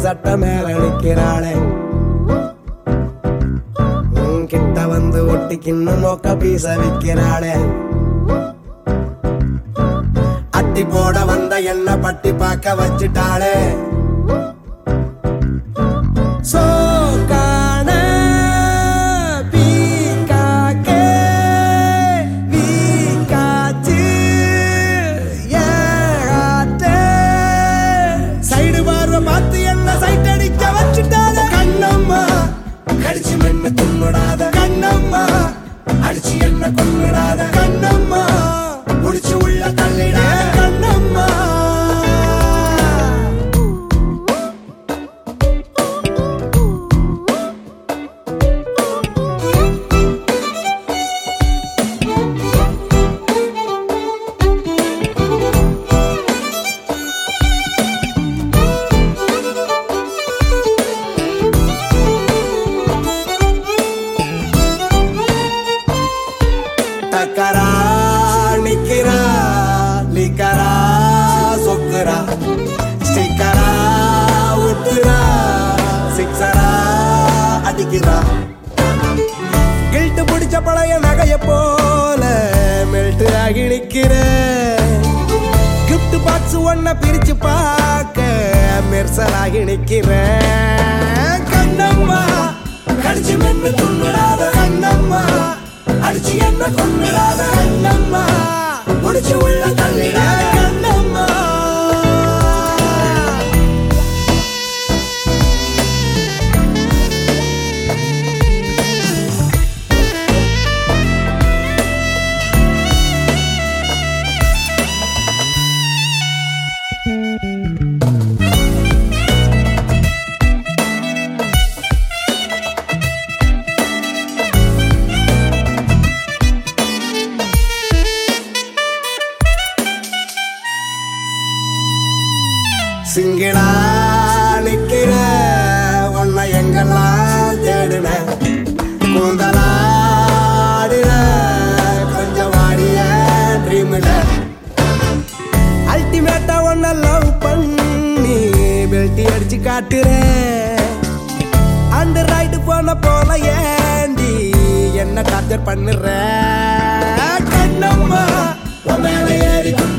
சட்ட மேல நிக்கிறாளே உன் கிட்ட வந்து ஒட்டிக்கின்னு மொக்க பீச விக்கிறாளே அட்டி போட வந்த என்ன பட்டி பார்க்க வச்சுட்டாளே சோக்கான பீக்காக்கே வீக்காச்சு ஏகாத்தே. சைடு பார்வை பார்த்து என்ன சைட் அடிக்க வச்சுட்டாத கண்ணம்மா கடிச்சு மென்னு துண்ணுடாத கண்ணம்மா அடிச்சு என்ன கொன்னுடாத கண்ணம்மா முடிச்சு உள்ள தள்ளிடாத கண்ணம்மா டக்கரா நிக்கிறா லிக்கரா சொக்குரா ஸ்டிக்கரா உத்துரா சிக்ஸரா அடிக்கிறா கில்ட்டு பிடிச்ச பழைய நகைய போல மெல்ட் ஆகி நிக்கிற கிஃப்ட் பாக்ஸ் ஒன்ன பிரிச்சு பார்க்க மெர்சலாகி நிக்கிற கண்ணம்மா கடிச்சு மென்னு துண்ணுடாத கண்ணம்மா அடிச்சு என்ன கொன்னுடாத கண்ணம்மா முடிச்சு உள்ள தள்ளிடாத கண்ணம்மா சிங்கிடா நிக்கிற உன்னை எங்கெல்லாம் தேடுன கூந்தலாடுற கொஞ்சம் வாடிய ட்ரீம்ல அல்டிமேட்டா உன்னை லவ் பண்ணி பெல்ட்டி அடிச்சு காட்டுறேன் அந்த ரைடு போன போல ஏண்டி என்ன டார்ச்சர் பண்ணுற கண்ணம்மா உன் மேல ஏறி